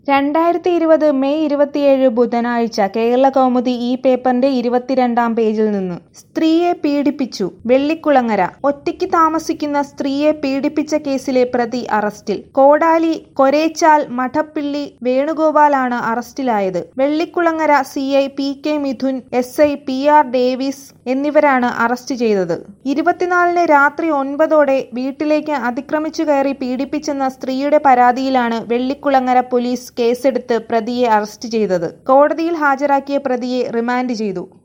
രണ്ടായിരത്തി ഇരുപത് മെയ് ഇരുപത്തിയേഴ് ബുധനാഴ്ച കേരള കൗമുദി ഈ പേപ്പറിന്റെ ഇരുപത്തിരണ്ടാം പേജിൽ നിന്ന് സ്ത്രീയെ പീഡിപ്പിച്ചു വെള്ളിക്കുളങ്ങര ഒറ്റയ്ക്ക് താമസിക്കുന്ന സ്ത്രീയെ പീഡിപ്പിച്ച കേസിലെ പ്രതി അറസ്റ്റിൽ കോടാലി കൊരേച്ചാൽ മഠപ്പിള്ളി വേണുഗോപാലാണ് അറസ്റ്റിലായത് Vellikulangara C I P K Midhun S I P R Davis എന്നിവരാണ് അറസ്റ്റ് ചെയ്തത് ഇരുപത്തിനാലിന് രാത്രി ഒൻപതോടെ വീട്ടിലേക്ക് അതിക്രമിച്ചു കയറി പീഡിപ്പിച്ചെന്ന സ്ത്രീയുടെ പരാതിയിലാണ് വെള്ളിക്കുളങ്ങര പോലീസ് കേസെടുത്ത് പ്രതിയെ അറസ്റ്റ് ചെയ്തത് കോടതിയിൽ ഹാജരാക്കിയ പ്രതിയെ റിമാൻഡ് ചെയ്തു